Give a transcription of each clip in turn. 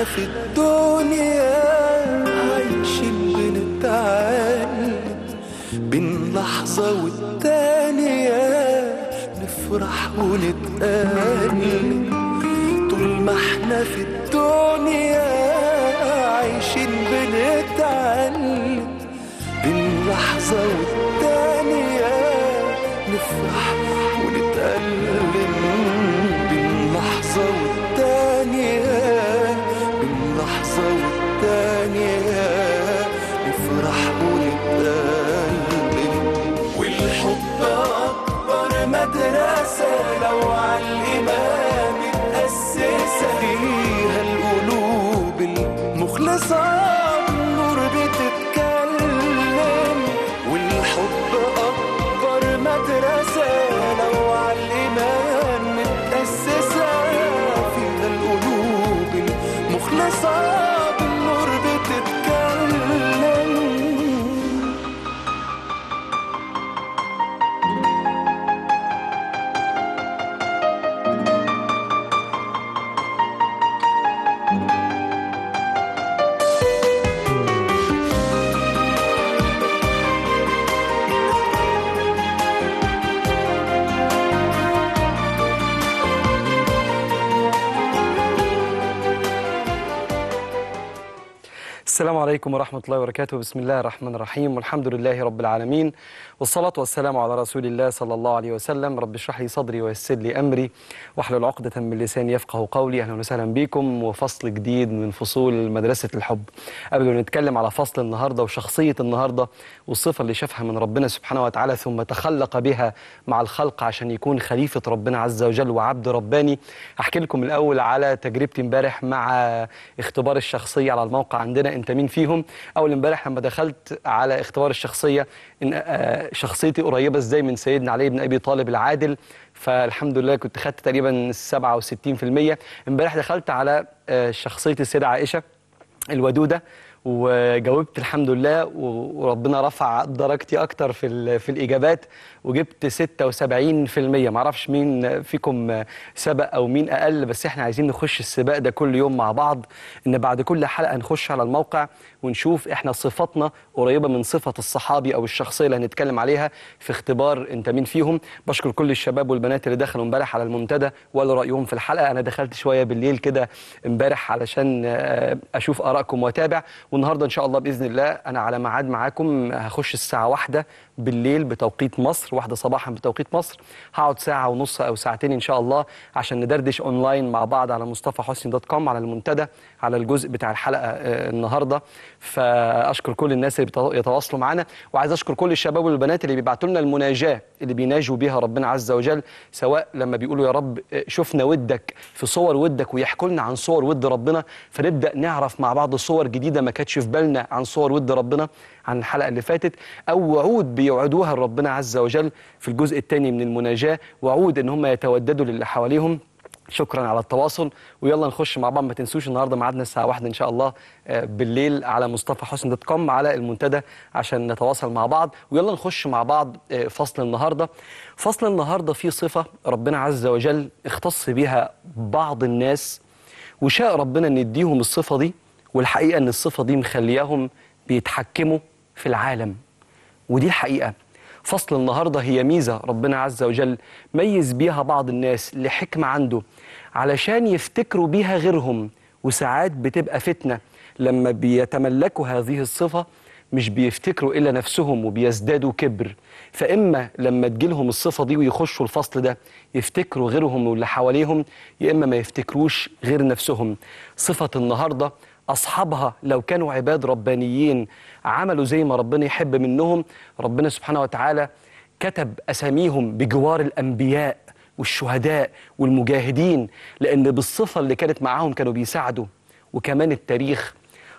في الدنيا عايشين بنتعلم بين لحظة والتانية نفرح ونتألم طول ما احنا في الدنيا عايشين بنتعلم بين لحظة والتانية نفرح ونتألم بين لحظة والتانية بين لحظة والتانية نفرح ونتألم والحب أكبر مدرسة لو على الإيمان متأسسة فيها القلوب المخلصة النور بتتكلم والحب أكبر مدرسة لو على الإيمان متأسسة فيها القلوب المخلصة النور بتتكلم السلام عليكم ورحمة الله وبركاته بسم الله الرحمن الرحيم والحمد لله رب العالمين والصلاة والسلام على رسول الله صلى الله عليه وسلم رب اشرح لي صدري ويسر لي أمري واحلل عقدة من لساني يفقه قولي أهلا وسهلا بكم وفصل جديد من فصول مدرسة الحب قبل ما نتكلم على فصل النهاردة وشخصية النهاردة والصفة اللي شافها من ربنا سبحانه وتعالى ثم تخلق بها مع الخلق عشان يكون خليفة ربنا عز وجل وعبد رباني هحكي لكم الأول على تجربتي امبارح مع اختبار الشخصية على الموقع عندنا انت مين فيهم اول امبارح لما دخلت على اختبار الشخصيه ان آه، شخصيتي قريبه ازاي من سيدنا علي بن ابي طالب العادل فالحمد لله كنت خدت تقريبا 67% امبارح دخلت على آه، شخصيه السيده عائشه الودوده وجاوبت الحمد لله و- وربنا رفع درجتي اكتر في ال- في الاجابات وجبت 76% ما اعرفش مين فيكم سبق او مين اقل بس احنا عايزين نخش السباق ده كل يوم مع بعض ان بعد كل حلقه نخش على الموقع ونشوف احنا صفاتنا قريبه من صفه الصحابي او الشخصيه اللي هنتكلم عليها في اختبار انت مين فيهم بشكر كل الشباب والبنات اللي دخلوا امبارح على المنتدى وقالوا رايهم في الحلقه انا دخلت شويه بالليل كده امبارح علشان آه، اشوف ارائكم واتابع والنهارده ان شاء الله باذن الله انا على ميعاد معاكم هخش الساعه واحدة بالليل بتوقيت مصر واحدة صباحا بتوقيت مصر هقعد ساعه ونص او ساعتين ان شاء الله عشان ندردش اونلاين مع بعض على مصطفى حسني دوت كوم على المنتدى على الجزء بتاع الحلقه آه، النهارده فاشكر كل الناس اللي بيتوا- يتواصلوا معانا وعايز اشكر كل الشباب والبنات اللي بيبعتوا لنا المناجاه اللي بيناجوا بيها ربنا عز وجل سواء لما بيقولوا يا رب آه، شفنا ودك في صور ودك ويحكوا لنا عن صور ود ربنا فنبدا نعرف مع بعض صور جديده ما كانتش في بالنا عن صور ود ربنا عن الحلقه اللي فاتت او وعود بيوعدوها لربنا عز وجل في الجزء الثاني من المناجاه وعود ان هم يتوددوا للي حواليهم شكرا على التواصل ويلا نخش مع بعض ما تنسوش النهارده ميعادنا الساعه واحدة ان شاء الله آه، بالليل على مصطفى حسن دوت كوم على المنتدى عشان نتواصل مع بعض ويلا نخش مع بعض آه، فصل النهارده فصل النهارده فيه صفه ربنا عز وجل اختص بها بعض الناس وشاء ربنا ان يديهم الصفه دي والحقيقه ان الصفه دي مخلياهم بيتحكموا في العالم ودي الحقيقة فصل النهاردة هي ميزة ربنا عز وجل ميز بيها بعض الناس لحكمة عنده علشان يفتكروا بيها غيرهم وساعات بتبقى فتنة لما بيتملكوا هذه الصفة مش بيفتكروا إلا نفسهم وبيزدادوا كبر فإما لما تجيلهم الصفة دي ويخشوا الفصل ده يفتكروا غيرهم واللي حواليهم يا إما ما يفتكروش غير نفسهم صفة النهاردة أصحابها لو كانوا عباد ربانيين عملوا زي ما ربنا يحب منهم ربنا سبحانه وتعالى كتب أساميهم بجوار الأنبياء والشهداء والمجاهدين لأن بالصفة اللي كانت معاهم كانوا بيساعدوا وكمان التاريخ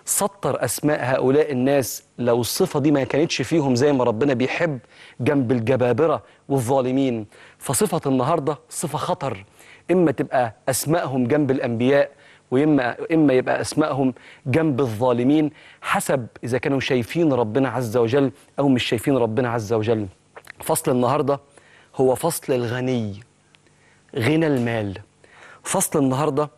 سطر أسماء هؤلاء الناس لو الصفة دي ما كانتش فيهم زي ما ربنا بيحب جنب الجبابرة والظالمين فصفة النهاردة صفة خطر إما تبقى أسمائهم جنب الأنبياء وإما إما يبقى أسمائهم جنب الظالمين حسب إذا كانوا شايفين ربنا عز وجل أو مش شايفين ربنا عز وجل فصل النهاردة هو فصل الغني غنى المال فصل النهاردة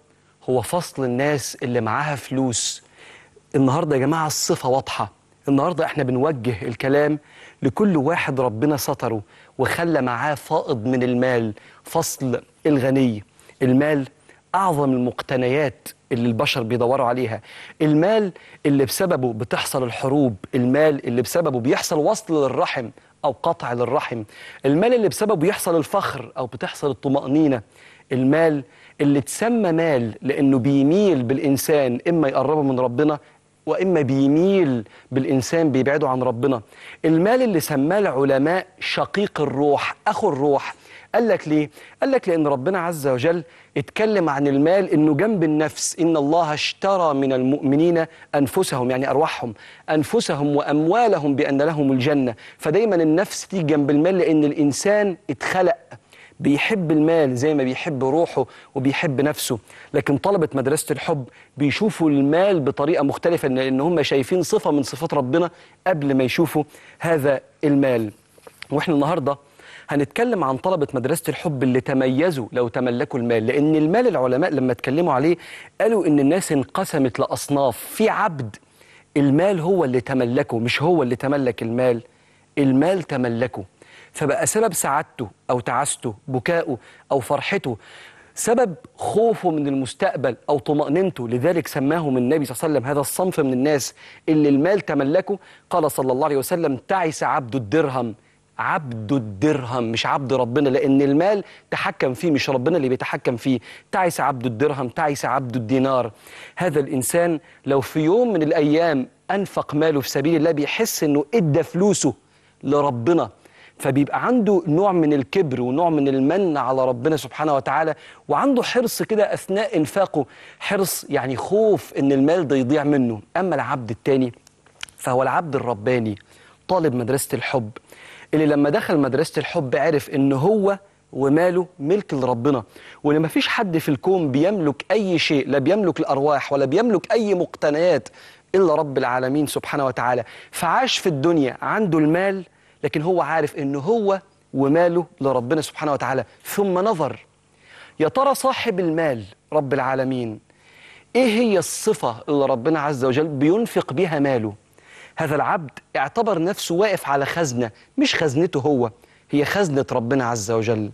هو فصل الناس اللي معاها فلوس النهارده يا جماعه الصفه واضحه النهارده احنا بنوجه الكلام لكل واحد ربنا ستره وخلى معاه فائض من المال فصل الغني المال اعظم المقتنيات اللي البشر بيدوروا عليها المال اللي بسببه بتحصل الحروب المال اللي بسببه بيحصل وصل للرحم او قطع للرحم المال اللي بسببه يحصل الفخر او بتحصل الطمأنينة المال اللي تسمى مال لانه بيميل بالانسان اما يقربه من ربنا واما بيميل بالانسان بيبعده عن ربنا المال اللي سماه العلماء شقيق الروح اخو الروح قال لك ليه قال لك لان ربنا عز وجل اتكلم عن المال انه جنب النفس ان الله اشترى من المؤمنين انفسهم يعني ارواحهم انفسهم واموالهم بان لهم الجنه فدايما النفس تيجي جنب المال لان الانسان اتخلق بيحب المال زي ما بيحب روحه وبيحب نفسه لكن طلبة مدرسة الحب بيشوفوا المال بطريقة مختلفة لأن هم شايفين صفة من صفات ربنا قبل ما يشوفوا هذا المال وإحنا النهاردة هنتكلم عن طلبة مدرسة الحب اللي تميزوا لو تملكوا المال لأن المال العلماء لما اتكلموا عليه قالوا إن الناس انقسمت لأصناف في عبد المال هو اللي تملكه مش هو اللي تملك المال المال تملكه فبقى سبب سعادته أو تعاسته بكائه أو فرحته سبب خوفه من المستقبل أو طمأنينته لذلك سماهم النبي صلى الله عليه وسلم هذا الصنف من الناس اللي المال تملكه قال صلى الله عليه وسلم تعس عبد الدرهم عبد الدرهم مش عبد ربنا لأن المال تحكم فيه مش ربنا اللي بيتحكم فيه تعس عبد الدرهم تعس عبد الدينار هذا الإنسان لو في يوم من الأيام أنفق ماله في سبيل الله بيحس أنه إدى فلوسه لربنا فبيبقى عنده نوع من الكبر ونوع من المن على ربنا سبحانه وتعالى وعنده حرص كده أثناء إنفاقه حرص يعني خوف إن المال ده يضيع منه أما العبد التاني فهو العبد الرباني طالب مدرسة الحب اللي لما دخل مدرسة الحب عرف إن هو وماله ملك لربنا وان مفيش حد في الكون بيملك اي شيء لا بيملك الارواح ولا بيملك اي مقتنيات الا رب العالمين سبحانه وتعالى فعاش في الدنيا عنده المال لكن هو عارف ان هو وماله لربنا سبحانه وتعالى ثم نظر يا ترى صاحب المال رب العالمين ايه هي الصفة اللي ربنا عز وجل بينفق بها ماله هذا العبد اعتبر نفسه واقف على خزنة مش خزنته هو هي خزنة ربنا عز وجل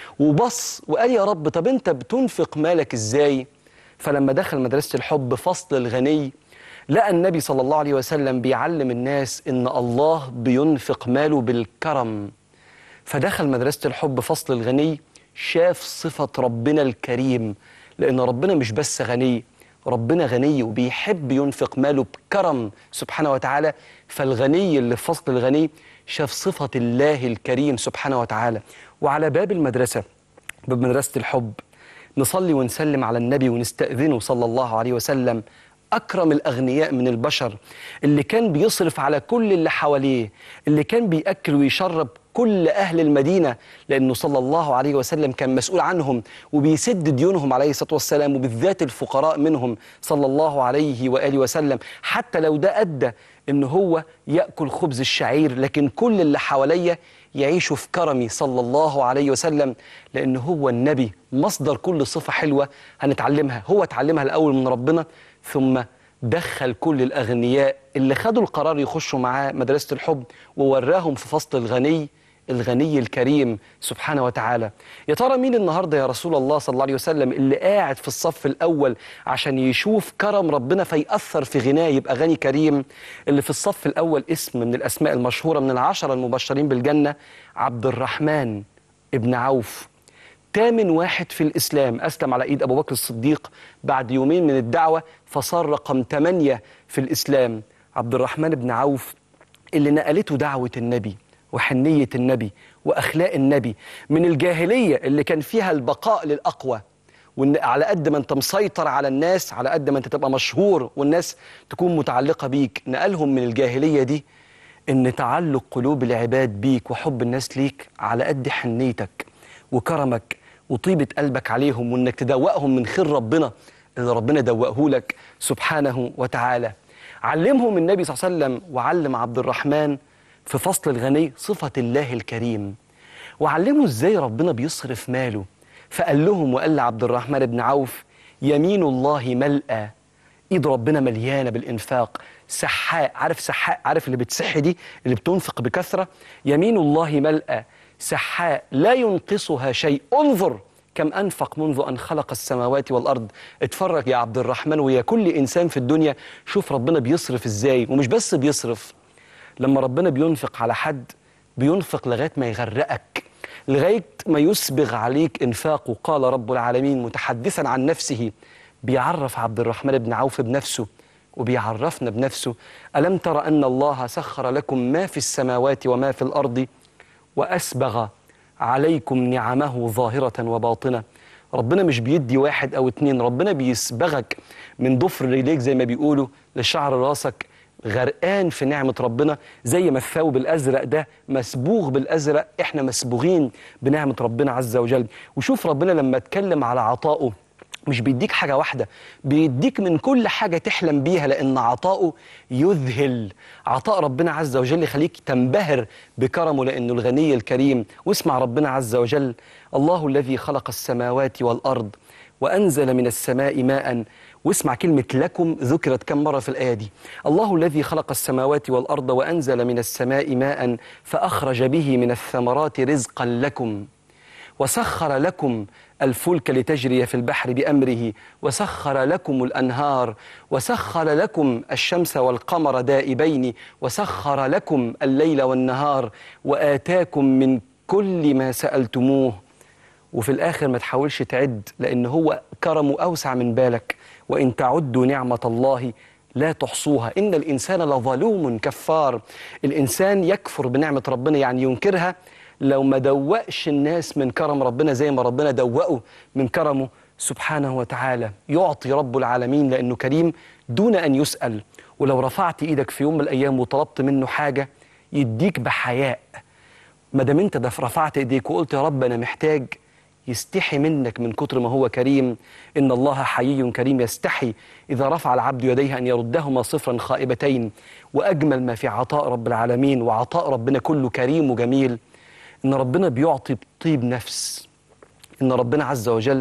وبص وقال يا رب طب انت بتنفق مالك ازاي فلما دخل مدرسة الحب فصل الغني لقى النبي صلى الله عليه وسلم بيعلم الناس ان الله بينفق ماله بالكرم فدخل مدرسة الحب فصل الغني شاف صفة ربنا الكريم لأن ربنا مش بس غني ربنا غني وبيحب ينفق ماله بكرم سبحانه وتعالى فالغني اللي في فصل الغني شاف صفة الله الكريم سبحانه وتعالى وعلى باب المدرسة باب مدرسة الحب نصلي ونسلم على النبي ونستأذنه صلى الله عليه وسلم أكرم الأغنياء من البشر اللي كان بيصرف على كل اللي حواليه اللي كان بيأكل ويشرب كل أهل المدينة لأنه صلى الله عليه وسلم كان مسؤول عنهم وبيسد ديونهم عليه الصلاة والسلام وبالذات الفقراء منهم صلى الله عليه وآله وسلم حتى لو ده أدى إن هو يأكل خبز الشعير لكن كل اللي حواليه يعيشوا في كرمي صلى الله عليه وسلم لأن هو النبي مصدر كل صفة حلوة هنتعلمها هو اتعلمها الأول من ربنا ثم دخل كل الأغنياء اللي خدوا القرار يخشوا معاه مدرسة الحب ووراهم في فصل الغني الغني الكريم سبحانه وتعالى يا ترى مين النهاردة يا رسول الله صلى الله عليه وسلم اللي قاعد في الصف الأول عشان يشوف كرم ربنا فيأثر في غناه يبقى غني كريم اللي في الصف الأول اسم من الأسماء المشهورة من العشرة المبشرين بالجنة عبد الرحمن ابن عوف تامن واحد في الإسلام أسلم على إيد أبو بكر الصديق بعد يومين من الدعوة فصار رقم ثمانية في الإسلام عبد الرحمن بن عوف اللي نقلته دعوة النبي وحنية النبي وأخلاق النبي من الجاهلية اللي كان فيها البقاء للأقوى وإن على قد ما أنت مسيطر على الناس على قد ما أنت تبقى مشهور والناس تكون متعلقة بيك نقلهم من الجاهلية دي إن تعلق قلوب العباد بيك وحب الناس ليك على قد حنيتك وكرمك وطيبة قلبك عليهم وإنك تدوقهم من خير ربنا اللي ربنا دوقه لك سبحانه وتعالى علمهم النبي صلى الله عليه وسلم وعلم عبد الرحمن في فصل الغني صفة الله الكريم وعلمه ازاي ربنا بيصرف ماله فقال لهم وقال لعبد الرحمن بن عوف يمين الله ملأى ايد ربنا مليانه بالانفاق سحاء عارف سحاء عارف اللي بتسح دي اللي بتنفق بكثره يمين الله ملأى سحاء لا ينقصها شيء انظر كم انفق منذ ان خلق السماوات والارض اتفرج يا عبد الرحمن ويا كل انسان في الدنيا شوف ربنا بيصرف ازاي ومش بس بيصرف لما ربنا بينفق على حد بينفق لغايه ما يغرقك لغايه ما يسبغ عليك انفاقه قال رب العالمين متحدثا عن نفسه بيعرف عبد الرحمن بن عوف بنفسه وبيعرفنا بنفسه ألم تر أن الله سخر لكم ما في السماوات وما في الأرض وأسبغ عليكم نعمه ظاهرة وباطنة ربنا مش بيدي واحد أو اتنين ربنا بيسبغك من ضفر رجليك زي ما بيقولوا لشعر راسك غرقان في نعمة ربنا زي ما الثوب الأزرق ده مسبوغ بالأزرق احنا مسبوغين بنعمة ربنا عز وجل وشوف ربنا لما اتكلم على عطائه مش بيديك حاجة واحدة بيديك من كل حاجة تحلم بيها لأن عطاؤه يذهل عطاء ربنا عز وجل يخليك تنبهر بكرمه لأنه الغني الكريم واسمع ربنا عز وجل الله الذي خلق السماوات والأرض وأنزل من السماء ماء واسمع كلمة لكم ذكرت كم مرة في الآية دي الله الذي خلق السماوات والأرض وأنزل من السماء ماء فأخرج به من الثمرات رزقا لكم وسخر لكم الفلك لتجري في البحر بأمره وسخر لكم الأنهار وسخر لكم الشمس والقمر دائبين وسخر لكم الليل والنهار وآتاكم من كل ما سألتموه وفي الآخر ما تحاولش تعد لأن هو كرمه أوسع من بالك وإن تعدوا نعمة الله لا تحصوها إن الإنسان لظلوم كفار الإنسان يكفر بنعمة ربنا يعني ينكرها لو ما دوقش الناس من كرم ربنا زي ما ربنا دوقه من كرمه سبحانه وتعالى يعطي رب العالمين لأنه كريم دون أن يسأل ولو رفعت إيدك في يوم من الأيام وطلبت منه حاجة يديك بحياء ما دام انت ده رفعت ايديك وقلت يا رب انا محتاج يستحي منك من كتر ما هو كريم ان الله حيي كريم يستحي اذا رفع العبد يديه ان يردهما صفرا خائبتين واجمل ما في عطاء رب العالمين وعطاء ربنا كله كريم وجميل ان ربنا بيعطي بطيب نفس ان ربنا عز وجل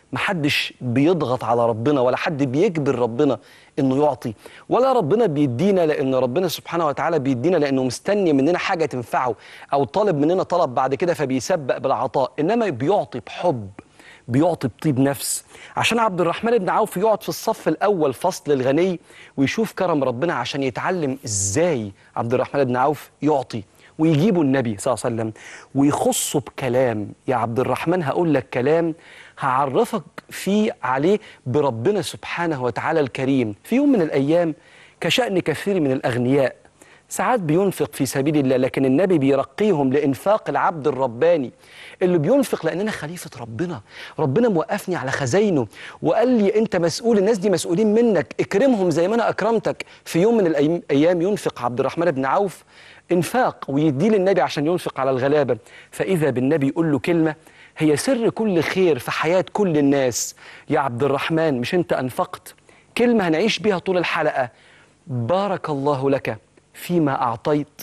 محدش بيضغط على ربنا ولا حد بيجبر ربنا انه يعطي ولا ربنا بيدينا لان ربنا سبحانه وتعالى بيدينا لانه مستني مننا حاجه تنفعه او طالب مننا طلب بعد كده فبيسبق بالعطاء انما بيعطي بحب بيعطي بطيب نفس عشان عبد الرحمن بن عوف يقعد في الصف الاول فصل الغني ويشوف كرم ربنا عشان يتعلم ازاي عبد الرحمن بن عوف يعطي ويجيبوا النبي صلى الله عليه وسلم ويخصوا بكلام يا عبد الرحمن هقول لك كلام هعرفك فيه عليه بربنا سبحانه وتعالى الكريم في يوم من الأيام كشأن كثير من الأغنياء ساعات بينفق في سبيل الله لكن النبي بيرقيهم لإنفاق العبد الرباني اللي بينفق لأن أنا خليفة ربنا ربنا موقفني على خزاينه وقال لي أنت مسؤول الناس دي مسؤولين منك اكرمهم زي ما أنا أكرمتك في يوم من الأيام ينفق عبد الرحمن بن عوف انفاق ويديه للنبي عشان ينفق على الغلابة فإذا بالنبي يقول له كلمة هي سر كل خير في حياة كل الناس يا عبد الرحمن مش أنت أنفقت كلمة هنعيش بيها طول الحلقة بارك الله لك فيما أعطيت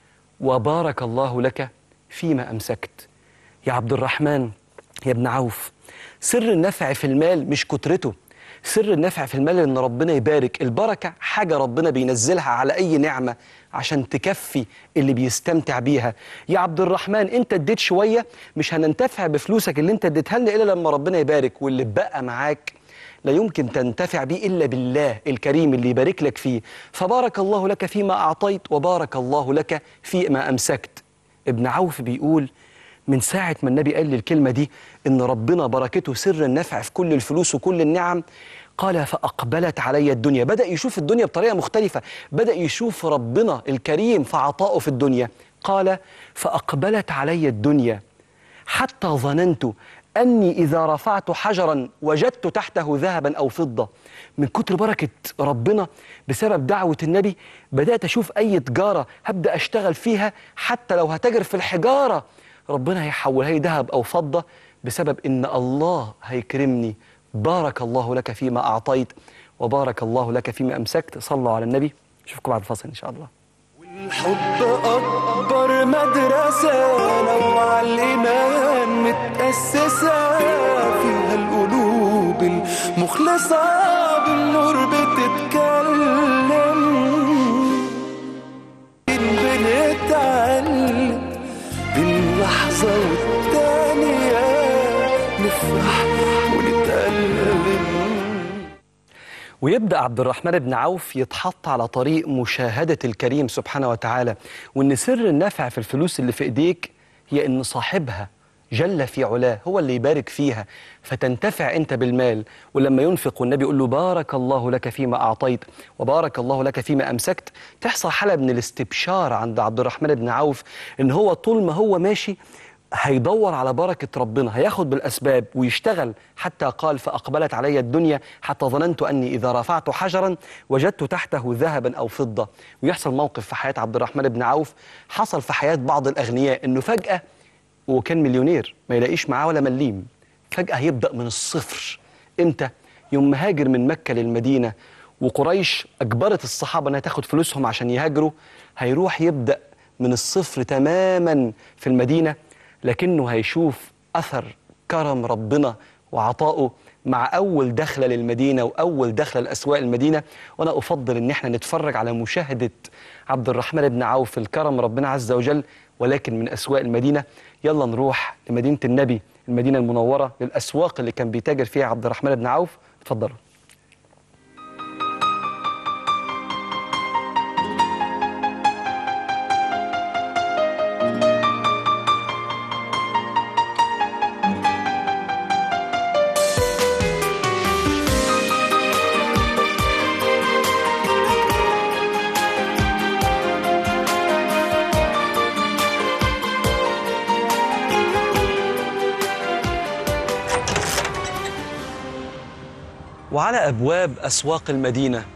وبارك الله لك فيما أمسكت يا عبد الرحمن يا ابن عوف سر النفع في المال مش كترته سر النفع في المال ان ربنا يبارك البركه حاجه ربنا بينزلها على اي نعمه عشان تكفي اللي بيستمتع بيها يا عبد الرحمن انت اديت شويه مش هننتفع بفلوسك اللي انت اديتها لنا الا لما ربنا يبارك واللي بقى معاك لا يمكن تنتفع به الا بالله الكريم اللي يبارك لك فيه فبارك الله لك فيما اعطيت وبارك الله لك فيما امسكت ابن عوف بيقول من ساعة ما النبي قال لي الكلمة دي إن ربنا بركته سر النفع في كل الفلوس وكل النعم قال فأقبلت علي الدنيا بدأ يشوف الدنيا بطريقة مختلفة بدأ يشوف ربنا الكريم في عطائه في الدنيا قال فأقبلت علي الدنيا حتى ظننت أني إذا رفعت حجرا وجدت تحته ذهبا أو فضة من كتر بركة ربنا بسبب دعوة النبي بدأت أشوف أي تجارة هبدأ أشتغل فيها حتى لو هتاجر في الحجارة ربنا هيحولها لي ذهب أو فضة بسبب إن الله هيكرمني بارك الله لك فيما أعطيت وبارك الله لك فيما أمسكت صلوا على النبي أشوفكم بعد الفصل إن شاء الله الحب أكبر مدرسة لو على الإيمان متأسسة فيها القلوب المخلصة بالنور بتتكلم بنتعلم بين لحظة والتانية نفرح ونتألم ويبدأ عبد الرحمن بن عوف يتحط على طريق مشاهدة الكريم سبحانه وتعالى وإن سر النفع في الفلوس اللي في إيديك هي إن صاحبها جل في علاه هو اللي يبارك فيها فتنتفع أنت بالمال ولما ينفق والنبي يقول له بارك الله لك فيما أعطيت وبارك الله لك فيما أمسكت تحصل حالة من الاستبشار عند عبد الرحمن بن عوف إن هو طول ما هو ماشي هيدور على بركة ربنا هياخد بالأسباب ويشتغل حتى قال فأقبلت علي الدنيا حتى ظننت أني إذا رفعت حجرا وجدت تحته ذهبا أو فضة ويحصل موقف في حياة عبد الرحمن بن عوف حصل في حياة بعض الأغنياء أنه فجأة وكان مليونير ما يلاقيش معاه ولا مليم فجأة يبدأ من الصفر إمتى؟ يوم مهاجر من مكة للمدينة وقريش أجبرت الصحابة أنها تاخد فلوسهم عشان يهاجروا هيروح يبدأ من الصفر تماما في المدينة لكنه هيشوف أثر كرم ربنا وعطائه مع أول دخلة للمدينة وأول دخلة لأسواق المدينة وأنا أفضل إن احنا نتفرج على مشاهدة عبد الرحمن بن عوف في الكرم ربنا عز وجل ولكن من أسواق المدينة يلا نروح لمدينة النبي المدينة المنورة للأسواق اللي كان بيتاجر فيها عبد الرحمن بن عوف اتفضلوا وعلى أبواب أسواق المدينة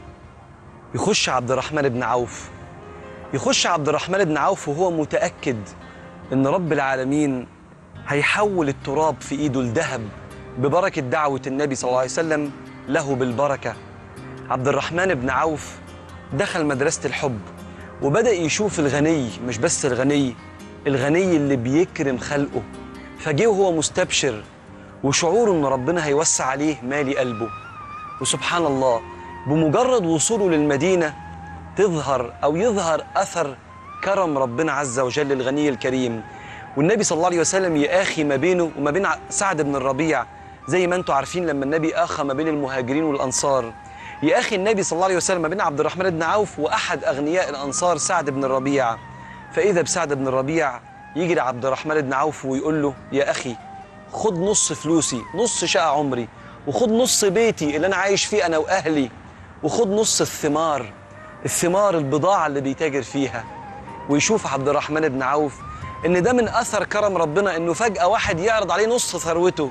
يخش عبد الرحمن بن عوف يخش عبد الرحمن بن عوف وهو متأكد إن رب العالمين هيحول التراب في إيده الذهب ببركة دعوة النبي صلى الله عليه وسلم له بالبركة عبد الرحمن بن عوف دخل مدرسة الحب وبدأ يشوف الغني مش بس الغني الغني اللي بيكرم خلقه فجه وهو مستبشر وشعوره ان ربنا هيوسع عليه مالي قلبه وسبحان الله بمجرد وصوله للمدينة تظهر أو يظهر أثر كرم ربنا عز وجل الغني الكريم والنبي صلى الله عليه وسلم يآخي ما بينه وما بين سعد بن الربيع زي ما انتم عارفين لما النبي آخى ما بين المهاجرين والأنصار يآخي النبي صلى الله عليه وسلم ما بين عبد الرحمن بن عوف وأحد أغنياء الأنصار سعد بن الربيع فإذا بسعد بن الربيع يجي لعبد الرحمن بن عوف ويقول له يا أخي خد نص فلوسي نص شقة عمري وخد نص بيتي اللي أنا عايش فيه أنا وأهلي وخد نص الثمار الثمار البضاعة اللي بيتاجر فيها ويشوف عبد الرحمن بن عوف إن ده من أثر كرم ربنا إنه فجأة واحد يعرض عليه نص ثروته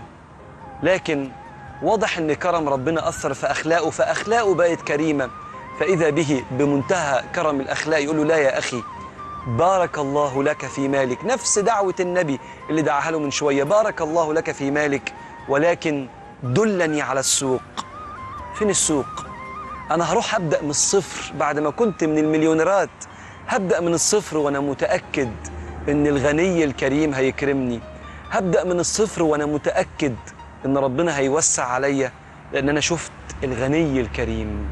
لكن واضح إن كرم ربنا أثر في أخلاقه فأخلاقه بقت كريمة فإذا به بمنتهى كرم الأخلاق يقول له لا يا أخي بارك الله لك في مالك نفس دعوة النبي اللي دعاها له من شوية بارك الله لك في مالك ولكن دلني على السوق فين السوق أنا هروح أبدأ من الصفر بعد ما كنت من المليونيرات هبدأ من الصفر وأنا متأكد إن الغني الكريم هيكرمني هبدأ من الصفر وأنا متأكد إن ربنا هيوسع عليا لأن أنا شفت الغني الكريم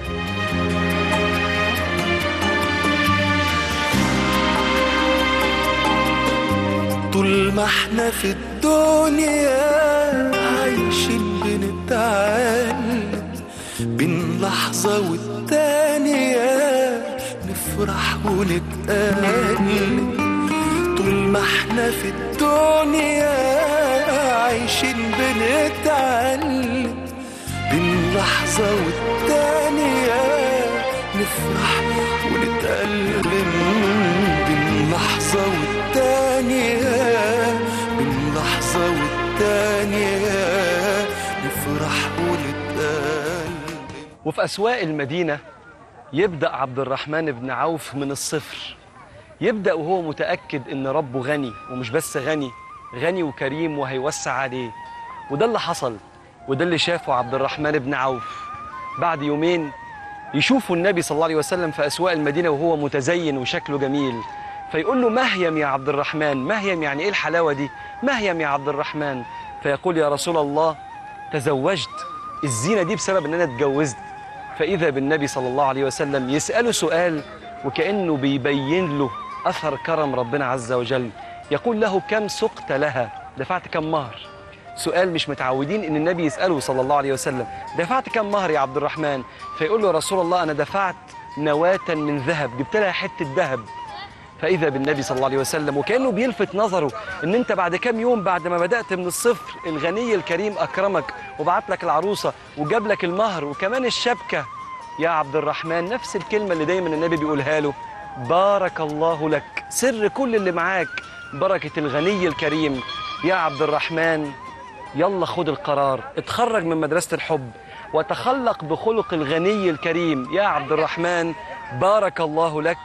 طول ما احنا في الدنيا عايشين بنتعلم بين لحظة والتانية نفرح ونتألم طول ما احنا في الدنيا عايشين بنتعلم بين لحظة والتانية نفرح ونتألم بين لحظة والتانية بين لحظة والتانية نفرح ونتألم وفي أسواق المدينة يبدأ عبد الرحمن بن عوف من الصفر يبدأ وهو متأكد إن ربه غني ومش بس غني غني وكريم وهيوسع عليه وده اللي حصل وده اللي شافه عبد الرحمن بن عوف بعد يومين يشوفوا النبي صلى الله عليه وسلم في أسواق المدينة وهو متزين وشكله جميل فيقول له مهيم يا عبد الرحمن مهيم يعني إيه الحلاوة دي مهيم يا عبد الرحمن فيقول يا رسول الله تزوجت الزينة دي بسبب ان انا اتجوزت فإذا بالنبي صلى الله عليه وسلم يسأله سؤال وكأنه بيبين له أثر كرم ربنا عز وجل يقول له كم سقت لها دفعت كم مهر سؤال مش متعودين ان النبي يسأله صلى الله عليه وسلم دفعت كم مهر يا عبد الرحمن فيقول له يا رسول الله أنا دفعت نواة من ذهب جبت لها حتة ذهب فإذا بالنبي صلى الله عليه وسلم وكأنه بيلفت نظره إن أنت بعد كام يوم بعد ما بدأت من الصفر الغني الكريم أكرمك وبعت لك العروسة وجاب لك المهر وكمان الشبكة يا عبد الرحمن نفس الكلمة اللي دايما النبي بيقولها له بارك الله لك سر كل اللي معاك بركة الغني الكريم يا عبد الرحمن يلا خد القرار اتخرج من مدرسة الحب وتخلق بخلق الغني الكريم يا عبد الرحمن بارك الله لك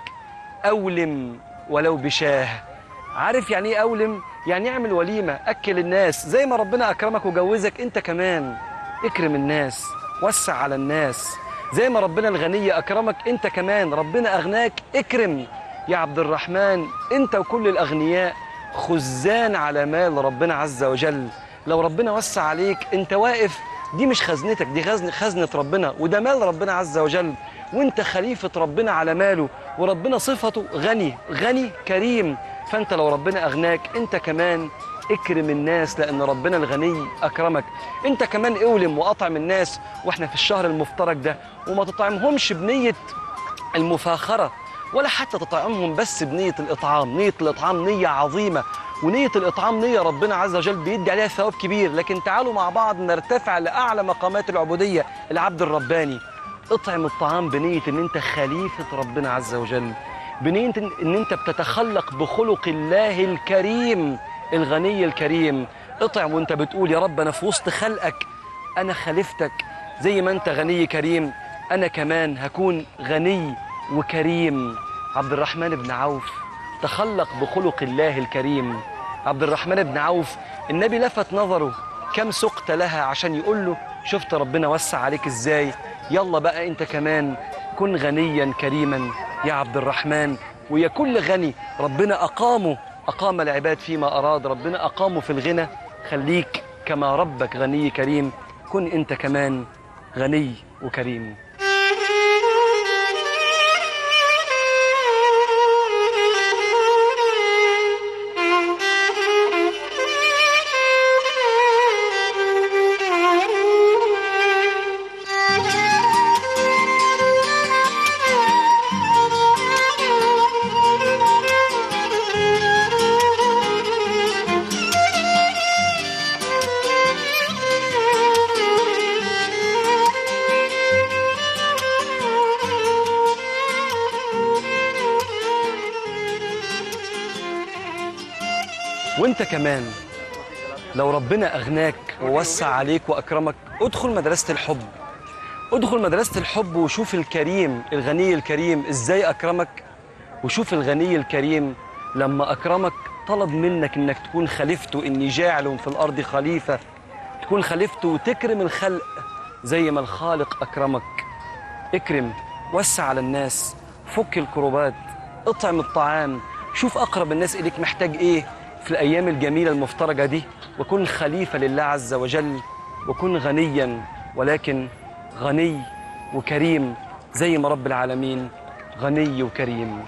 أولم ولو بشاه عارف يعني ايه أولم؟ يعني اعمل وليمة أكل الناس زي ما ربنا أكرمك وجوزك أنت كمان اكرم الناس وسع على الناس زي ما ربنا الغني أكرمك أنت كمان ربنا أغناك اكرم يا عبد الرحمن أنت وكل الأغنياء خزان على مال ربنا عز وجل لو ربنا وسع عليك أنت واقف دي مش خزنتك دي خزن خزنة ربنا وده مال ربنا عز وجل وانت خليفة ربنا على ماله وربنا صفته غني غني كريم فانت لو ربنا اغناك انت كمان اكرم الناس لان ربنا الغني اكرمك انت كمان اولم واطعم الناس واحنا في الشهر المفترج ده وما تطعمهمش بنية المفاخرة ولا حتى تطعمهم بس بنية الإطعام نية الإطعام نية عظيمة ونية الإطعام نية ربنا عز وجل بيدي عليها ثواب كبير لكن تعالوا مع بعض نرتفع لأعلى مقامات العبودية العبد الرباني اطعم الطعام بنية ان انت خليفة ربنا عز وجل بنية ان انت بتتخلق بخلق الله الكريم الغني الكريم اطعم وانت بتقول يا رب انا في وسط خلقك انا خليفتك زي ما انت غني كريم انا كمان هكون غني وكريم عبد الرحمن بن عوف تخلق بخلق الله الكريم عبد الرحمن بن عوف النبي لفت نظره كم سقت لها عشان يقول له شفت ربنا وسع عليك ازاي يلا بقى انت كمان كن غنيا كريما يا عبد الرحمن ويا كل غني ربنا أقامه أقام العباد فيما أراد ربنا أقامه في الغنى خليك كما ربك غني كريم كن انت كمان غني وكريم وانت كمان لو ربنا اغناك ووسع عليك واكرمك ادخل مدرسه الحب ادخل مدرسه الحب وشوف الكريم الغني الكريم ازاي اكرمك وشوف الغني الكريم لما اكرمك طلب منك انك تكون خليفته اني جاعل في الارض خليفه تكون خليفته وتكرم الخلق زي ما الخالق اكرمك اكرم وسع على الناس فك الكروبات اطعم الطعام شوف اقرب الناس اليك محتاج ايه في الايام الجميله المفترجه دي وكن خليفه لله عز وجل وكن غنيا ولكن غني وكريم زي ما رب العالمين غني وكريم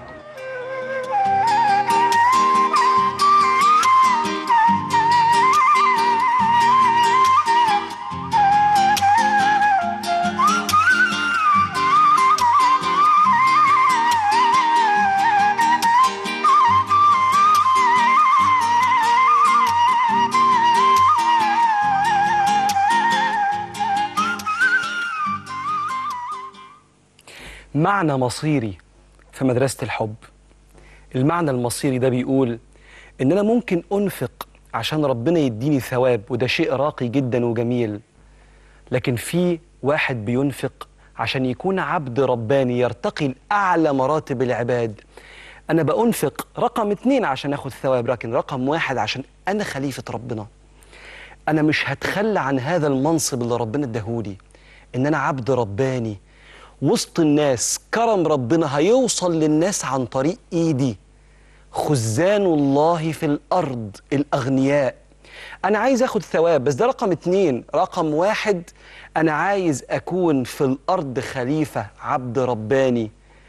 معنى مصيري في مدرسة الحب المعنى المصيري ده بيقول إن أنا ممكن أنفق عشان ربنا يديني ثواب وده شيء راقي جدا وجميل لكن في واحد بينفق عشان يكون عبد رباني يرتقي لأعلى مراتب العباد أنا بأنفق رقم اتنين عشان أخد ثواب لكن رقم واحد عشان أنا خليفة ربنا أنا مش هتخلى عن هذا المنصب اللي ربنا اداهولي إن أنا عبد رباني وسط الناس كرم ربنا هيوصل للناس عن طريق ايدي خزان الله في الارض الاغنياء انا عايز اخد ثواب بس ده رقم اتنين رقم واحد انا عايز اكون في الارض خليفة عبد رباني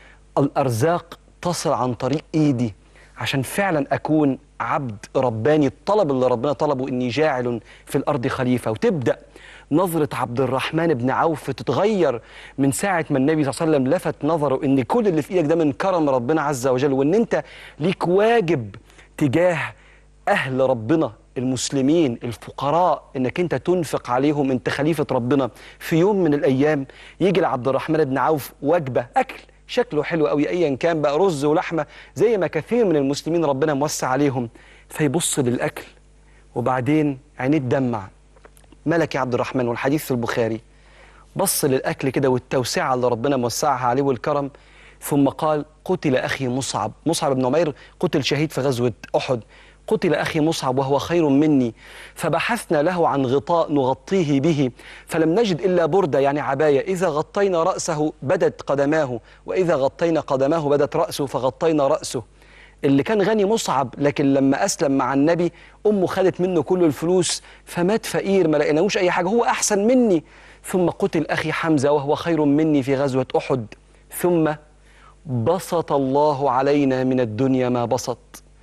الارزاق تصل عن طريق ايدي عشان فعلا اكون عبد رباني الطلب اللي ربنا طلبه اني جاعل في الارض خليفه وتبدا نظرة عبد الرحمن بن عوف تتغير من ساعة ما النبي صلى الله عليه وسلم لفت نظره إن كل اللي في إيدك ده من كرم ربنا عز وجل وإن أنت ليك واجب تجاه أهل ربنا المسلمين الفقراء انك انت تنفق عليهم انت خليفه ربنا في يوم من الايام يجي لعبد الرحمن بن عوف وجبه اكل شكله حلو قوي ايا كان بقى رز ولحمه زي ما كثير من المسلمين ربنا موسع عليهم فيبص للاكل وبعدين عينيه تدمع ملك يا عبد الرحمن والحديث في البخاري بص للاكل كده والتوسعه اللي ربنا موسعها عليه والكرم ثم قال قتل اخي مصعب مصعب بن عمير قتل شهيد في غزوه احد قتل اخي مصعب وهو خير مني فبحثنا له عن غطاء نغطيه به فلم نجد الا برده يعني عبايه اذا غطينا راسه بدت قدماه واذا غطينا قدماه بدت راسه فغطينا راسه اللي كان غني مصعب لكن لما اسلم مع النبي امه خدت منه كل الفلوس فمات فقير ما لقيناهوش اي حاجه هو احسن مني ثم قتل اخي حمزه وهو خير مني في غزوه احد ثم بسط الله علينا من الدنيا ما بسط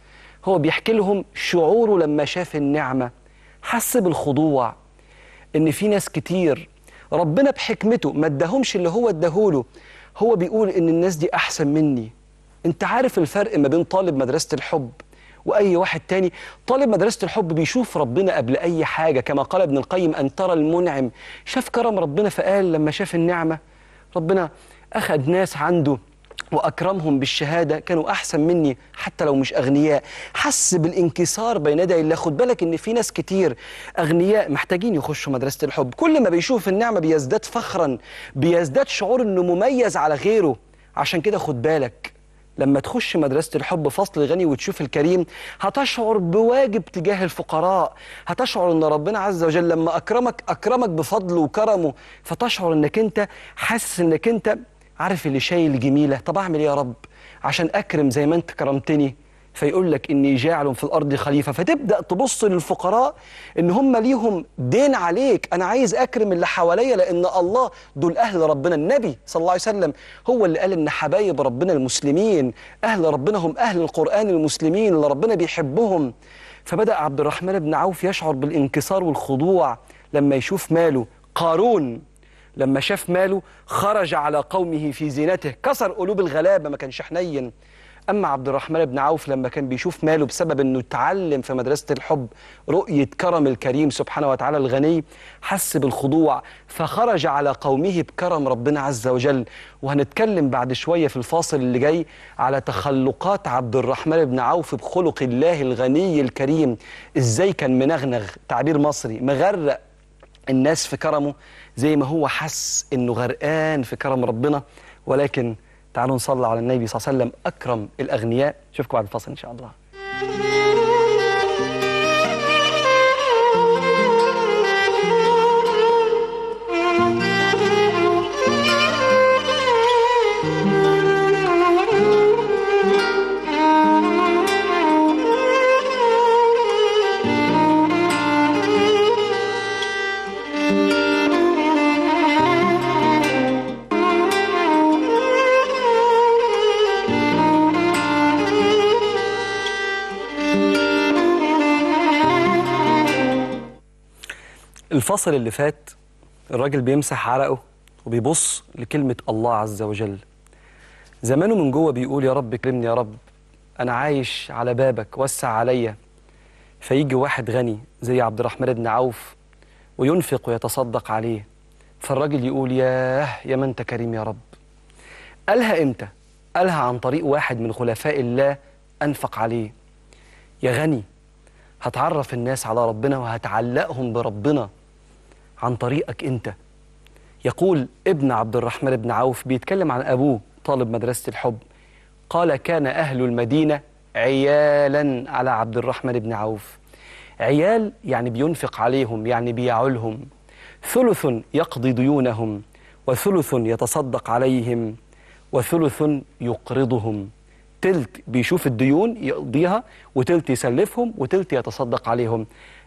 هو بيحكي لهم شعوره لما شاف النعمه حس بالخضوع ان في ناس كتير ربنا بحكمته ما اداهمش اللي هو اداهوله هو بيقول ان الناس دي احسن مني انت عارف الفرق ما بين طالب مدرسة الحب واي واحد تاني طالب مدرسة الحب بيشوف ربنا قبل اي حاجة كما قال ابن القيم ان ترى المنعم شاف كرم ربنا فقال لما شاف النعمة ربنا اخذ ناس عنده واكرمهم بالشهاده كانوا احسن مني حتى لو مش اغنياء حس بالانكسار بين يدي الله خد بالك ان في ناس كتير اغنياء محتاجين يخشوا مدرسه الحب كل ما بيشوف النعمه بيزداد فخرا بيزداد شعور انه مميز على غيره عشان كده خد بالك لما تخش مدرسة الحب فصل غني وتشوف الكريم هتشعر بواجب تجاه الفقراء هتشعر ان ربنا عز وجل لما اكرمك اكرمك بفضله وكرمه فتشعر انك انت حاسس انك انت عارف اللي شايل جميلة طب اعمل ايه يا رب عشان اكرم زي ما انت كرمتني فيقول لك اني جاعل في الارض خليفه فتبدا تبص للفقراء ان هم ليهم دين عليك انا عايز اكرم اللي حواليا لان الله دول اهل ربنا النبي صلى الله عليه وسلم هو اللي قال ان حبايب ربنا المسلمين اهل ربنا هم اهل القران المسلمين اللي ربنا بيحبهم فبدا عبد الرحمن بن عوف يشعر بالانكسار والخضوع لما يشوف ماله قارون لما شاف ماله خرج على قومه في زينته كسر قلوب الغلابه ما كانش حنين أما عبد الرحمن بن عوف لما كان بيشوف ماله بسبب أنه اتعلم في مدرسة الحب رؤية كرم الكريم سبحانه وتعالى الغني حس بالخضوع فخرج على قومه بكرم ربنا عز وجل وهنتكلم بعد شوية في الفاصل اللي جاي على تخلقات عبد الرحمن بن عوف بخلق الله الغني الكريم إزاي كان منغنغ تعبير مصري مغرق الناس في كرمه زي ما هو حس انه غرقان في كرم ربنا ولكن تعالوا نصلي على النبي صلى الله عليه وسلم اكرم الاغنياء اشوفكم بعد الفاصل ان شاء الله الفصل اللي فات الراجل بيمسح عرقه وبيبص لكلمة الله عز وجل زمانه من جوه بيقول يا رب اكرمني يا رب أنا عايش على بابك وسع عليا فيجي واحد غني زي عبد الرحمن بن عوف وينفق ويتصدق عليه فالراجل يقول ياه يا من أنت كريم يا رب قالها إمتى؟ قالها عن طريق واحد من خلفاء الله أنفق عليه يا غني هتعرف الناس على ربنا وهتعلقهم بربنا عن طريقك انت يقول ابن عبد الرحمن بن عوف بيتكلم عن ابوه طالب مدرسه الحب قال كان اهل المدينه عيالا على عبد الرحمن بن عوف عيال يعني بينفق عليهم يعني بيعولهم ثلث يقضي ديونهم وثلث يتصدق عليهم وثلث يقرضهم تلت بيشوف الديون يقضيها وتلت يسلفهم وتلت يتصدق عليهم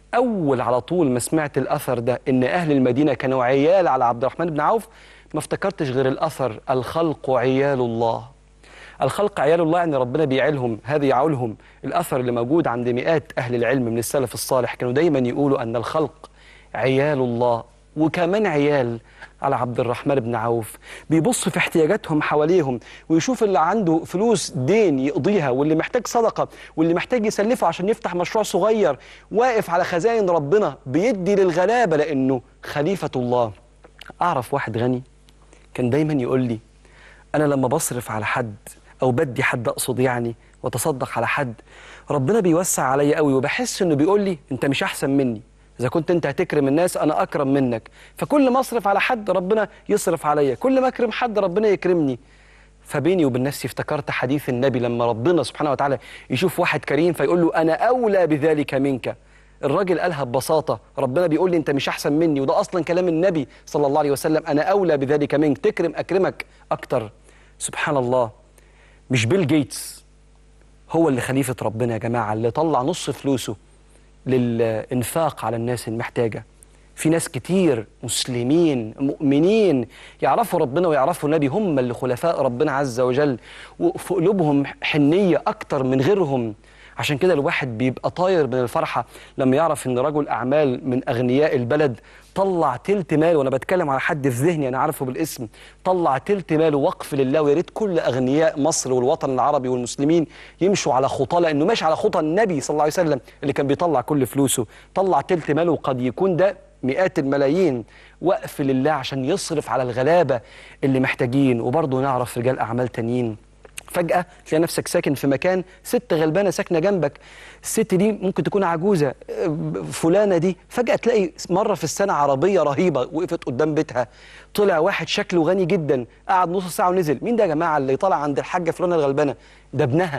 اول على طول ما سمعت الاثر ده ان اهل المدينه كانوا عيال على عبد الرحمن بن عوف ما افتكرتش غير الاثر الخلق عيال الله الخلق عيال الله يعني ربنا بيعيلهم هذا يعولهم الاثر اللي موجود عند مئات اهل العلم من السلف الصالح كانوا دايما يقولوا ان الخلق عيال الله وكمان عيال على عبد الرحمن بن عوف بيبص في احتياجاتهم حواليهم ويشوف اللي عنده فلوس دين يقضيها واللي محتاج صدقة واللي محتاج يسلفه عشان يفتح مشروع صغير واقف على خزائن ربنا بيدي للغلابة لأنه خليفة الله أعرف واحد غني كان دايما يقول لي أنا لما بصرف على حد أو بدي حد أقصد يعني وتصدق على حد ربنا بيوسع عليا قوي وبحس إنه بيقول لي أنت مش أحسن مني إذا كنت أنت هتكرم الناس أنا أكرم منك فكل ما أصرف على حد ربنا يصرف عليا كل ما أكرم حد ربنا يكرمني فبيني وبين نفسي افتكرت حديث النبي لما ربنا سبحانه وتعالى يشوف واحد كريم فيقول له أنا أولى بذلك منك الراجل قالها ببساطة ربنا بيقول لي أنت مش أحسن مني وده أصلا كلام النبي صلى الله عليه وسلم أنا أولى بذلك منك تكرم أكرمك أكتر سبحان الله مش بيل جيتس هو اللي خليفة ربنا يا جماعة اللي طلع نص فلوسه للإنفاق على الناس المحتاجة في ناس كتير مسلمين مؤمنين يعرفوا ربنا ويعرفوا النبي هم اللي خلفاء ربنا عز وجل وفي قلوبهم حنية أكتر من غيرهم عشان كده الواحد بيبقى طاير من الفرحة لما يعرف ان رجل أعمال من أغنياء البلد طلع تلت ماله وأنا بتكلم على حد في ذهني أنا عارفه بالاسم طلع تلت ماله وقف لله ويا ريت كل أغنياء مصر والوطن العربي والمسلمين يمشوا على خطاه لأنه ماشي على خطى النبي صلى الله عليه وسلم اللي كان بيطلع كل فلوسه طلع تلت ماله وقد يكون ده مئات الملايين وقف لله عشان يصرف على الغلابة اللي محتاجين وبرضه نعرف رجال أعمال تانيين فجأة تلاقي نفسك ساكن في مكان ست غلبانة ساكنة جنبك الست دي ممكن تكون عجوزة فلانة دي فجأة تلاقي مرة في السنة عربية رهيبة وقفت قدام بيتها طلع واحد شكله غني جدا قعد نص ساعة ونزل مين ده يا جماعة اللي طلع عند الحاجة فلانة الغلبانة ده ابنها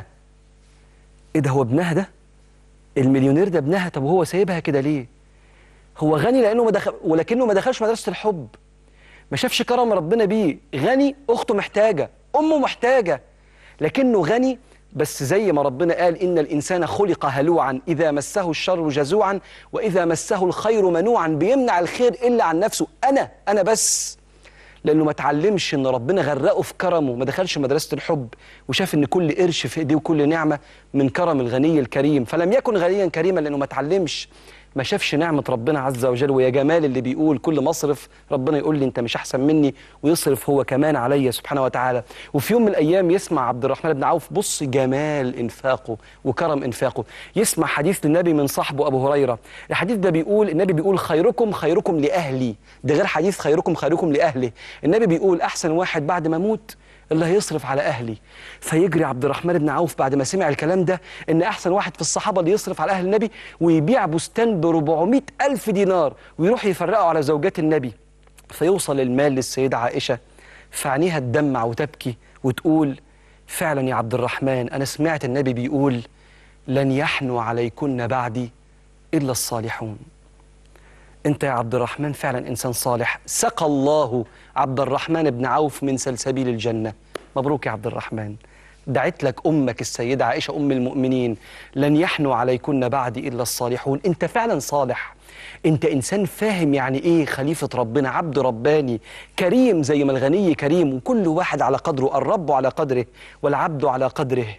ايه ده هو ابنها ده المليونير ده ابنها طب هو سايبها كده ليه هو غني لانه ما دخل ولكنه ما دخلش مدرسه الحب ما شافش كرم ربنا بيه غني اخته محتاجه امه محتاجه لكنه غني بس زي ما ربنا قال ان الانسان خلق هلوعا اذا مسه الشر جزوعا واذا مسه الخير منوعا بيمنع الخير الا عن نفسه انا انا بس لانه ما اتعلمش ان ربنا غرقه في كرمه ما دخلش مدرسه الحب وشاف ان كل قرش في ايديه وكل نعمه من كرم الغني الكريم فلم يكن غنيا كريما لانه ما اتعلمش ما شافش نعمة ربنا عز وجل ويا جمال اللي بيقول كل مصرف ربنا يقول لي انت مش احسن مني ويصرف هو كمان عليا سبحانه وتعالى وفي يوم من الايام يسمع عبد الرحمن بن عوف بص جمال انفاقه وكرم انفاقه يسمع حديث للنبي من صاحبه ابو هريرة الحديث ده بيقول النبي بيقول خيركم خيركم لاهلي ده غير حديث خيركم خيركم لاهله النبي بيقول احسن واحد بعد ما اموت اللي هيصرف على أهلي فيجري عبد الرحمن بن عوف بعد ما سمع الكلام ده إن أحسن واحد في الصحابة اللي يصرف على أهل النبي ويبيع بستان ب 400 ألف دينار ويروح يفرقه على زوجات النبي فيوصل المال للسيدة عائشة فعينيها تدمع وتبكي وتقول فعلا يا عبد الرحمن أنا سمعت النبي بيقول لن يحنو عليكن بعدي إلا الصالحون انت يا عبد الرحمن فعلا انسان صالح سقى الله عبد الرحمن بن عوف من سلسبيل الجنه مبروك يا عبد الرحمن دعت لك امك السيده عائشه ام المؤمنين لن يحنو عليكن بعدي الا الصالحون انت فعلا صالح انت انسان فاهم يعني ايه خليفه ربنا عبد رباني كريم زي ما الغني كريم وكل واحد على قدره الرب على قدره والعبد على قدره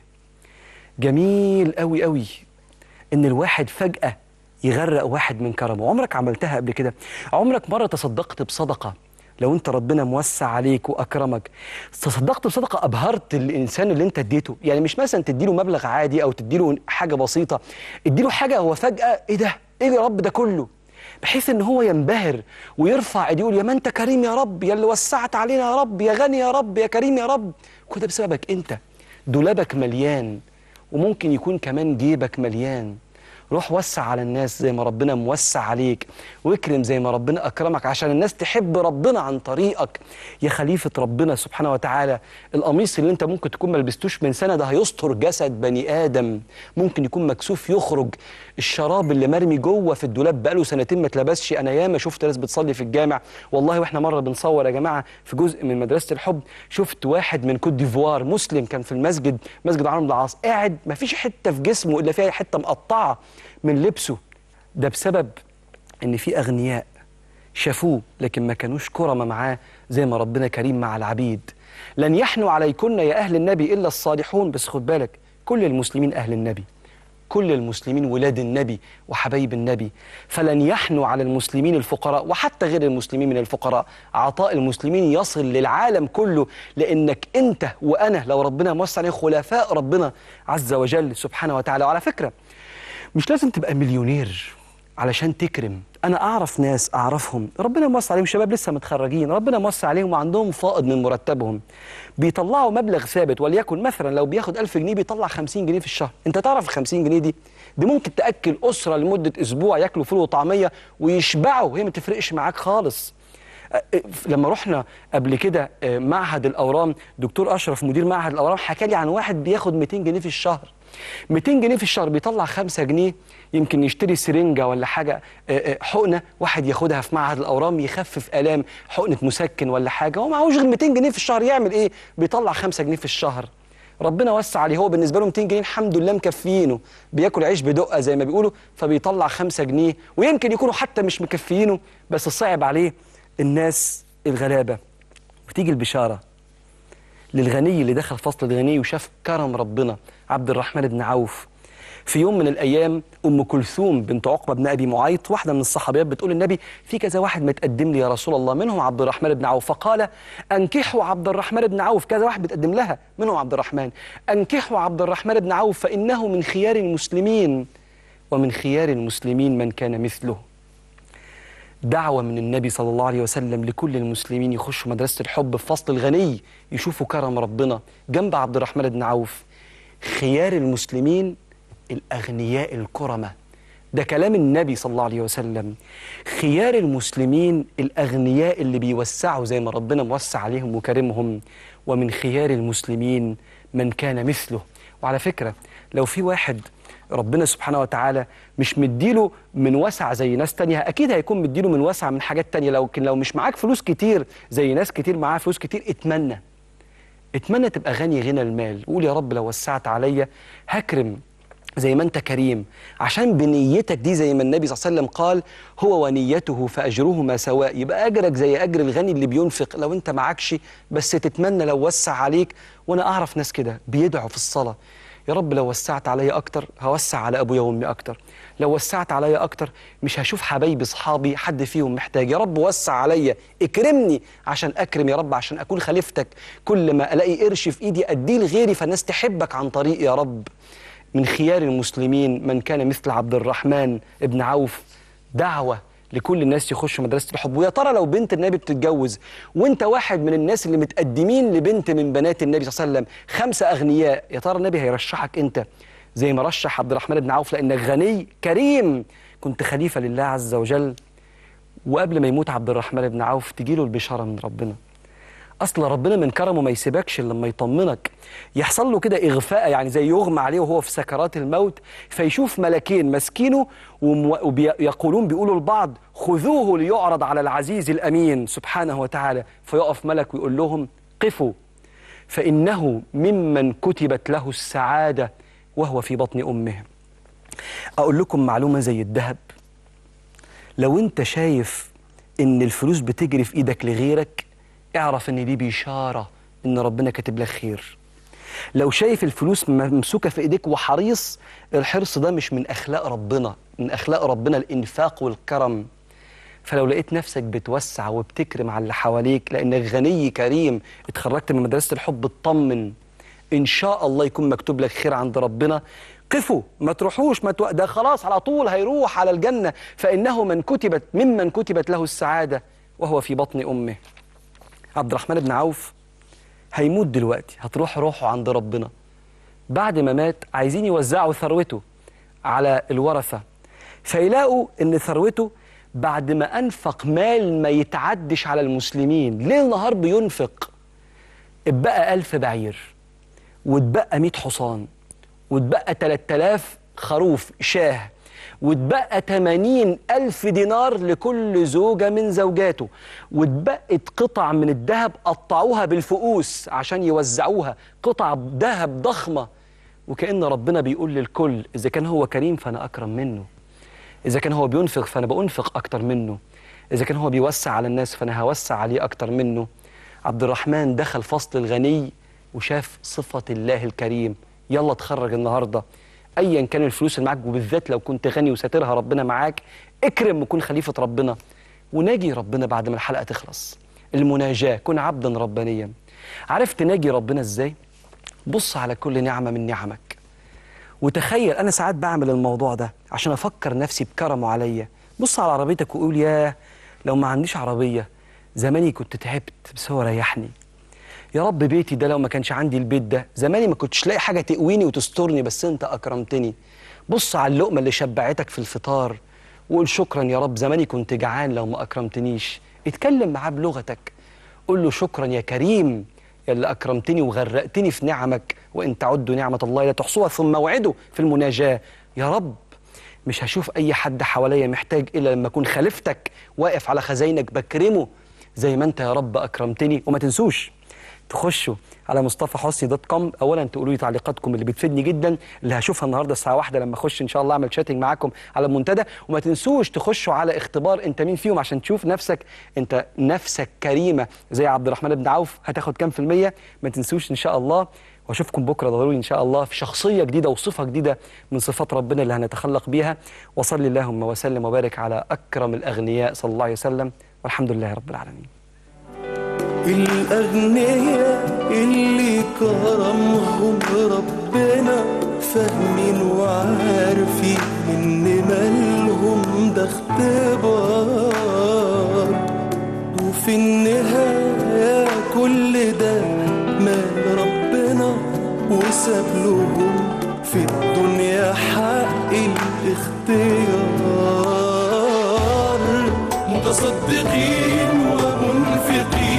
جميل قوي قوي ان الواحد فجاه يغرق واحد من كرمه عمرك عملتها قبل كده عمرك مرة تصدقت بصدقة لو انت ربنا موسع عليك واكرمك تصدقت بصدقه ابهرت الانسان اللي انت اديته يعني مش مثلا تديله مبلغ عادي او تديله حاجه بسيطه اديله حاجه هو فجاه ايه ده ايه يا رب ده كله بحيث ان هو ينبهر ويرفع ايديه يقول يا ما انت كريم يا رب يا اللي وسعت علينا يا رب يا غني يا رب يا كريم يا رب كل ده بسببك انت دولابك مليان وممكن يكون كمان جيبك مليان روح وسع على الناس زي ما ربنا موسع عليك واكرم زي ما ربنا اكرمك عشان الناس تحب ربنا عن طريقك يا خليفه ربنا سبحانه وتعالى القميص اللي انت ممكن تكون ما لبستوش من سنه ده هيستر جسد بني ادم ممكن يكون مكسوف يخرج الشراب اللي مرمي جوه في الدولاب بقاله سنتين ما اتلبسش انا ياما شفت ناس بتصلي في الجامع والله واحنا مره بنصور يا جماعه في جزء من مدرسه الحب شفت واحد من كوت ديفوار مسلم كان في المسجد مسجد عمرو بن العاص قاعد ما فيش حته في جسمه الا فيها حته مقطعه من لبسه ده بسبب ان في اغنياء شافوه لكن ما كانوش كرمة معاه زي ما ربنا كريم مع العبيد لن يحنوا عليكن يا أهل النبي إلا الصالحون بس خد بالك كل المسلمين أهل النبي كل المسلمين ولاد النبي وحبايب النبي فلن يحنوا على المسلمين الفقراء وحتى غير المسلمين من الفقراء عطاء المسلمين يصل للعالم كله لأنك أنت وأنا لو ربنا موسع عليه خلفاء ربنا عز وجل سبحانه وتعالى وعلى فكرة مش لازم تبقى مليونير علشان تكرم انا اعرف ناس اعرفهم ربنا موسع عليهم شباب لسه متخرجين ربنا موسع عليهم وعندهم فائض من مرتبهم بيطلعوا مبلغ ثابت وليكن مثلا لو بياخد 1000 جنيه بيطلع 50 جنيه في الشهر انت تعرف ال 50 جنيه دي دي ممكن تاكل اسره لمده اسبوع ياكلوا فول وطعميه ويشبعوا وهي ما تفرقش معاك خالص لما رحنا قبل كده معهد الاورام دكتور اشرف مدير معهد الاورام حكى لي عن واحد بياخد 200 جنيه في الشهر 200 جنيه في الشهر بيطلع 5 جنيه يمكن يشتري سرنجه ولا حاجه حقنه واحد ياخدها في معهد الاورام يخفف الام حقنه مسكن ولا حاجه هو معهوش غير 200 جنيه في الشهر يعمل ايه بيطلع 5 جنيه في الشهر ربنا وسع عليه هو بالنسبه له 200 جنيه الحمد لله مكفيينه بياكل عيش بدقه زي ما بيقولوا فبيطلع 5 جنيه ويمكن يكونوا حتى مش مكفيينه بس صعب عليه الناس الغلابه وتيجي البشاره للغني اللي دخل فصل الغني وشاف كرم ربنا عبد الرحمن بن عوف في يوم من الايام ام كلثوم بنت عقبه بن ابي معيط واحده من الصحابيات بتقول للنبي في كذا واحد متقدم لي يا رسول الله منهم عبد الرحمن بن عوف فقال انكحوا عبد الرحمن بن عوف كذا واحد بتقدم لها منهم عبد الرحمن انكحوا عبد الرحمن بن عوف فانه من خيار المسلمين ومن خيار المسلمين من كان مثله دعوة من النبي صلى الله عليه وسلم لكل المسلمين يخشوا مدرسة الحب في فصل الغني يشوفوا كرم ربنا جنب عبد الرحمن بن عوف خيار المسلمين الأغنياء الكرمة ده كلام النبي صلى الله عليه وسلم خيار المسلمين الأغنياء اللي بيوسعوا زي ما ربنا موسع عليهم وكرمهم ومن خيار المسلمين من كان مثله وعلى فكرة لو في واحد ربنا سبحانه وتعالى مش مديله من وسع زي ناس تانية أكيد هيكون مديله من وسع من حاجات تانية لكن لو مش معاك فلوس كتير زي ناس كتير معاها فلوس كتير اتمنى اتمنى تبقى غني غنى المال قول يا رب لو وسعت عليا هكرم زي ما انت كريم عشان بنيتك دي زي ما النبي صلى الله عليه وسلم قال هو ونيته فاجرهما سواء يبقى اجرك زي اجر الغني اللي بينفق لو انت معكش بس تتمنى لو وسع عليك وانا اعرف ناس كده بيدعوا في الصلاه يا رب لو وسعت عليا اكتر هوسع على ابويا وامي اكتر لو وسعت عليا اكتر مش هشوف حبايبي اصحابي حد فيهم محتاج يا رب وسع عليا اكرمني عشان اكرم يا رب عشان اكون خليفتك كل ما الاقي قرش في ايدي اديه لغيري فالناس تحبك عن طريقي يا رب من خيار المسلمين من كان مثل عبد الرحمن ابن عوف دعوة لكل الناس يخشوا مدرسة الحب ويا ترى لو بنت النبي بتتجوز وانت واحد من الناس اللي متقدمين لبنت من بنات النبي صلى الله عليه وسلم خمسة أغنياء يا ترى النبي هيرشحك انت زي ما رشح عبد الرحمن بن عوف لأنك غني كريم كنت خليفة لله عز وجل وقبل ما يموت عبد الرحمن بن عوف تجيله البشارة من ربنا اصل ربنا من كرمه ما يسيبكش الا لما يطمنك يحصل له كده اغفاء يعني زي يغمى عليه وهو في سكرات الموت فيشوف ملكين ماسكينه ويقولون بيقولوا البعض خذوه ليعرض على العزيز الامين سبحانه وتعالى فيقف ملك ويقول لهم قفوا فانه ممن كتبت له السعاده وهو في بطن امه اقول لكم معلومه زي الذهب لو انت شايف ان الفلوس بتجري في ايدك لغيرك اعرف ان دي بشاره ان ربنا كاتب لك خير لو شايف الفلوس ممسوكه في ايديك وحريص الحرص ده مش من اخلاق ربنا من اخلاق ربنا الانفاق والكرم فلو لقيت نفسك بتوسع وبتكرم على اللي حواليك لانك غني كريم اتخرجت من مدرسه الحب اطمن ان شاء الله يكون مكتوب لك خير عند ربنا قفوا ما تروحوش ما تو... ده خلاص على طول هيروح على الجنه فانه من كتبت ممن كتبت له السعاده وهو في بطن امه عبد الرحمن بن عوف هيموت دلوقتي هتروح روحه عند ربنا بعد ما مات عايزين يوزعوا ثروته على الورثة فيلاقوا ان ثروته بعد ما أنفق مال ما يتعدش على المسلمين ليل نهار بينفق اتبقى ألف بعير واتبقى مئة حصان واتبقى 3000 خروف شاه واتبقى 80 ألف دينار لكل زوجة من زوجاته واتبقت قطع من الذهب قطعوها بالفؤوس عشان يوزعوها قطع ذهب ضخمة وكأن ربنا بيقول للكل إذا كان هو كريم فأنا أكرم منه إذا كان هو بينفق فأنا بأنفق أكتر منه إذا كان هو بيوسع على الناس فأنا هوسع عليه أكتر منه عبد الرحمن دخل فصل الغني وشاف صفة الله الكريم يلا اتخرج النهاردة أيا كان الفلوس اللي معاك وبالذات لو كنت غني وساترها ربنا معاك اكرم وكن خليفة ربنا وناجي ربنا بعد ما الحلقة تخلص المناجاة كن عبدا ربانيا عارف تناجي ربنا ازاي بص على كل نعمة من نعمك وتخيل انا ساعات بعمل الموضوع ده عشان افكر نفسي بكرمه عليا بص على عربيتك وقول يا لو ما عنديش عربيه زماني كنت تعبت بس هو ريحني يا رب بيتي ده لو ما كانش عندي البيت ده زماني ما كنتش لاقي حاجه تقويني وتسترني بس انت اكرمتني بص على اللقمه اللي شبعتك في الفطار وقول شكرا يا رب زماني كنت جعان لو ما اكرمتنيش اتكلم معاه بلغتك قول له شكرا يا كريم يا اللي أكرمتني وغرقتني في نعمك وإن تعدوا نعمة الله لا تحصوها ثم وعدوا في المناجاة يا رب مش هشوف أي حد حواليا محتاج إلا لما أكون خليفتك واقف على خزاينك بكرمه زي ما أنت يا رب أكرمتني وما تنسوش تخشوا على مصطفى حسني دوت كوم اولا تقولوا لي تعليقاتكم اللي بتفيدني جدا اللي هشوفها النهارده الساعه واحدة لما اخش ان شاء الله اعمل شاتنج معاكم على المنتدى وما تنسوش تخشوا على اختبار انت مين فيهم عشان تشوف نفسك انت نفسك كريمه زي عبد الرحمن بن عوف هتاخد كام في الميه ما تنسوش ان شاء الله واشوفكم بكره ضروري ان شاء الله في شخصيه جديده وصفه جديده من صفات ربنا اللي هنتخلق بيها وصلي اللهم وسلم وبارك على اكرم الاغنياء صلى الله عليه وسلم والحمد لله رب العالمين الأغنياء اللي كرمهم ربنا فاهمين وعارفين إن مالهم ده اختبار وفي النهاية كل ده مال ربنا وساب لهم في الدنيا حق الاختيار متصدقين ومنفقين